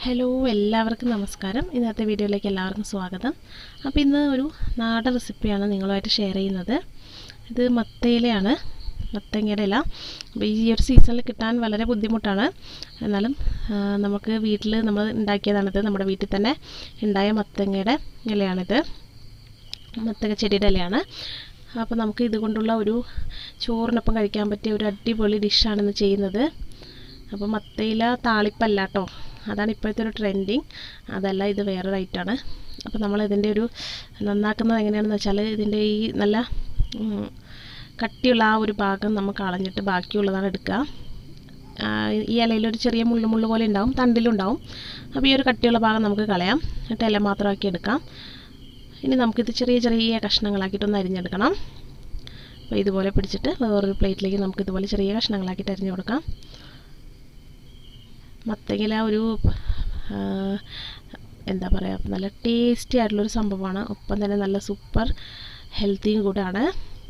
hello എല്ലാവർക്കും നമസ്കാരം ഇന്നത്തെ വീഡിയോയിലേക്ക് എല്ലാവർക്കും സ്വാഗതം അപ്പോൾ ഇന്ന് ഒരു നാടൻ റെസിപ്പിയാണ് നിങ്ങളുമായിട്ട് ഷെയർ ചെയ്യുന്നത് ഇത് മത്തയിലയാണ് മത്തങ്ങയുടെ ഇല അപ്പോൾ ഈ ഒരു സീസണിൽ കിട്ടാൻ വളരെ ബുദ്ധിമുട്ടാണ് എന്നാലും ആ, നമുക്ക് വീട്ടിൽ നമ്മൾ ഉണ്ടാക്കിയതാണിത് നമ്മുടെ വീട്ടിൽ തന്നെ ഉണ്ടായ മത്തങ്ങയുടെ ഇലയാണിത് മത്തങ്ങ ചെടിയുടെ ഇലയാണ് അപ്പോൾ നമുക്ക് ഇതുകൊണ്ടുള്ള ഒരു ചോറിനൊപ്പം കഴിക്കാൻ പറ്റിയ ഒരു അടിപൊളി ഡിഷാണ് ഇന്ന് ചെയ്യുന്നത് അപ്പോൾ മത്തയില താളിപ്പല്ല കേട്ടോ അതാണ് ഇപ്പോഴത്തെ ഒരു ട്രെൻഡിങ് അതല്ല ഇത് വേറൊരു ഐറ്റാണ് അപ്പോൾ നമ്മൾ ഇതിൻ്റെ ഒരു നന്നാക്കുന്നത് എങ്ങനെയാണെന്ന് വെച്ചാൽ ഇതിൻ്റെ ഈ നല്ല ഉം, കട്ടിയുള്ള ആ ഒരു ഭാഗം നമ്മൾ കളഞ്ഞിട്ട് ബാക്കിയുള്ളതാണ് എടുക്കുക ആ, ഈ ഇലയിൽ ഒരു ചെറിയ മുള്ളു മുള്ളു പോലെ ഉണ്ടാവും തണ്ടിലുണ്ടാവും അപ്പോൾ ഈ ഒരു കട്ടിയുള്ള ഭാഗം നമുക്ക് കളയാം എന്നിട്ട് ഇല മാത്രമാക്കി എടുക്കാം ഇനി നമുക്കിത് ചെറിയ ചെറിയ കഷ്ണങ്ങളാക്കിയിട്ടൊന്ന് അരിഞ്ഞെടുക്കണം അപ്പോൾ ഇതുപോലെ പിടിച്ചിട്ട് വേറൊരു പ്ലേറ്റിലേക്ക് നമുക്ക് ഇതുപോലെ ചെറിയ കഷ്ണങ്ങളാക്കിയിട്ട് അരിഞ്ഞു കൊടുക്കാം മത്തങ്ങയില ഒരു ആ, എന്താ പറയുക നല്ല ടേസ്റ്റി ആയിട്ടുള്ളൊരു സംഭവമാണ് ഒപ്പം തന്നെ നല്ല സൂപ്പർ ഹെൽത്തിയും കൂടാണ്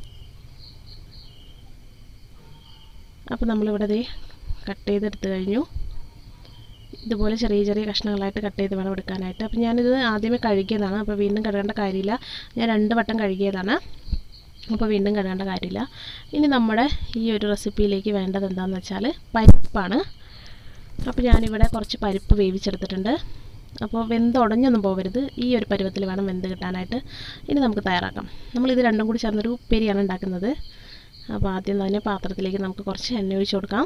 അപ്പോൾ നമ്മളിവിടെ ദേ കട്ട് ചെയ്തെടുത്ത് കഴിഞ്ഞു ഇതുപോലെ ചെറിയ ചെറിയ കഷ്ണങ്ങളായിട്ട് കട്ട് ചെയ്ത് വേണം എടുക്കാനായിട്ട് അപ്പോൾ ഞാനിത് ആദ്യമേ കഴുകിയതാണ് അപ്പോൾ വീണ്ടും കഴുകേണ്ട കാര്യമില്ല ഞാൻ രണ്ട് വട്ടം കഴുകിയതാണ് അപ്പോൾ വീണ്ടും കഴുകേണ്ട കാര്യമില്ല ഇനി നമ്മുടെ ഈ ഒരു റെസിപ്പിയിലേക്ക് വേണ്ടത് എന്താണെന്ന് വെച്ചാൽ പരിപ്പാണ് അപ്പോൾ ഞാനിവിടെ കുറച്ച് പരിപ്പ് വേവിച്ചെടുത്തിട്ടുണ്ട് അപ്പോൾ വെന്ത് ഉടഞ്ഞൊന്നും പോകരുത് ഈ ഒരു പരുവത്തിൽ വേണം വെന്ത് കിട്ടാനായിട്ട് ഇനി നമുക്ക് തയ്യാറാക്കാം നമ്മളിത് രണ്ടും കൂടി ചേർന്നൊരു ഉപ്പേരിയാണ് ഉണ്ടാക്കുന്നത് അപ്പോൾ ആദ്യം തന്നെ പാത്രത്തിലേക്ക് നമുക്ക് കുറച്ച് എണ്ണ ഒഴിച്ച് കൊടുക്കാം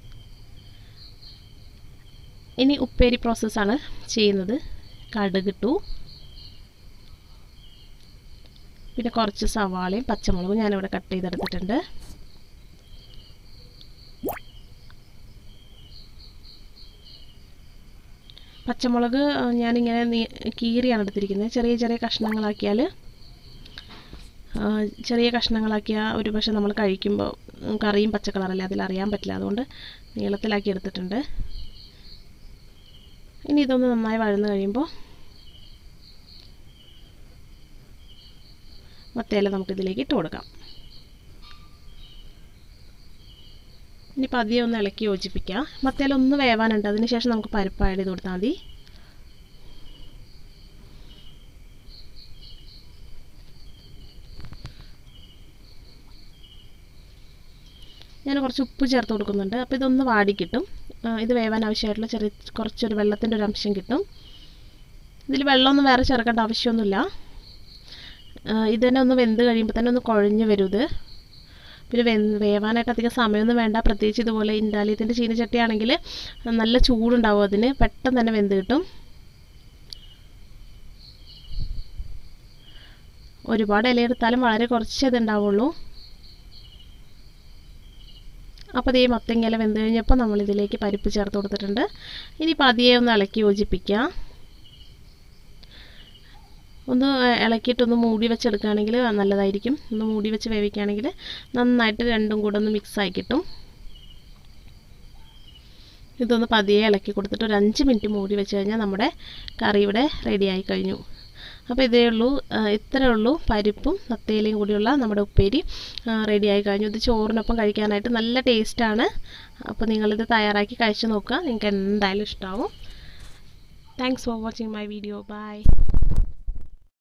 ഇനി ഉപ്പേരി പ്രോസസ്സാണ് ചെയ്യുന്നത് കടുകിട്ടു പിന്നെ കുറച്ച് സവാളയും പച്ചമുളകും ഞാനിവിടെ കട്ട് ചെയ്തെടുത്തിട്ടുണ്ട് പച്ചമുളക് ആ, ഞാനിങ്ങനെ നീ- കീറിയാണ് എടുത്തിരിക്കുന്നത് ചെറിയ ചെറിയ കഷ്ണങ്ങളാക്കിയാൽ ആ, ചെറിയ കഷ്ണങ്ങളാക്കിയാൽ ഒരു പക്ഷെ നമ്മൾ കഴിക്കുമ്പോൾ ഉം, കറിയും പച്ച കളറല്ലേ അതിലറിയാൻ പറ്റില്ല അതുകൊണ്ട് നീളത്തിലാക്കി എടുത്തിട്ടുണ്ട് ഇനി ഇതൊന്ന് നന്നായി വഴന്ന് കഴിയുമ്പോൾ മത്തയില നമുക്കിതിലേക്ക് ഇട്ട് കൊടുക്കാം ഇനി പതിയെ ഒന്ന് ഇളക്കി യോജിപ്പിക്കാം മത്തയില ഒന്ന് വേവാനുണ്ട് അതിന് ശേഷം നമുക്ക് പരിപ്പ് ആഡ് ചെയ്ത് കൊടുത്താൽ മതി ഞാൻ കുറച്ച് ഉപ്പ് ചേർത്ത് കൊടുക്കുന്നുണ്ട് അപ്പോൾ ഇതൊന്ന് വാടി കിട്ടും ആ, ഇത് വേവാൻ ആവശ്യമായിട്ടുള്ള ചെറിയ കുറച്ചൊരു വെള്ളത്തിൻ്റെ ഒരു അംശം കിട്ടും ഇതിൽ വെള്ളമൊന്നും വേറെ ചേർക്കേണ്ട ആവശ്യമൊന്നുമില്ല ആ, ഇത് തന്നെ ഒന്ന് വെന്ത് കഴിയുമ്പോൾ തന്നെ ഒന്ന് കുഴഞ്ഞ് വരും ഇത് പിന്നെ വെ വേവാനായിട്ട് അധികം സമയമൊന്നും വേണ്ട പ്രത്യേകിച്ച് ഇതുപോലെ ഇൻഡാലിയത്തിൻ്റെ ചീനച്ചട്ടിയാണെങ്കിൽ നല്ല ചൂടുണ്ടാവും അതിന് പെട്ടെന്ന് തന്നെ വെന്ത് കിട്ടും ഒരുപാട് ഇലയെടുത്താലും വളരെ കുറച്ചേ ഇത് ഉണ്ടാവുള്ളൂ അപ്പോൾ ദേ മത്തങ്ങയില വെന്ത് കഴിഞ്ഞപ്പോൾ നമ്മളിതിലേക്ക് പരിപ്പ് ചേർത്ത് കൊടുത്തിട്ടുണ്ട് ഇനി പതിയെ ഒന്ന് ഇളക്കി യോജിപ്പിക്കുക ഒന്ന് ഏഹ്, ഇളക്കിയിട്ടൊന്ന് മൂടി വെച്ചെടുക്കുകയാണെങ്കിൽ നല്ലതായിരിക്കും ഒന്ന് മൂടി വെച്ച് വേവിക്കുകയാണെങ്കിൽ നന്നായിട്ട് രണ്ടും കൂടെ ഒന്ന് മിക്സായി കിട്ടും ഇതൊന്ന് പതിയെ ഇളക്കി കൊടുത്തിട്ട് ഒരു അഞ്ച് മിനിറ്റ് മൂടി വെച്ച് കഴിഞ്ഞാൽ നമ്മുടെ കറി ഇവിടെ റെഡിയായി കഴിഞ്ഞു അപ്പോൾ ഇതേ ഉള്ളൂ ആ, ഇത്രയേ ഉള്ളൂ പരിപ്പും നത്തേലയും കൂടിയുള്ള നമ്മുടെ ഉപ്പേരി റെഡിയായി കഴിഞ്ഞു ഇത് ചോറിനൊപ്പം കഴിക്കാനായിട്ട് നല്ല ടേസ്റ്റാണ് അപ്പോൾ നിങ്ങളിത് തയ്യാറാക്കി കഴിച്ചു നോക്കുക നിങ്ങൾക്ക് എന്തായാലും ഇഷ്ടമാവും thanks for watching my video by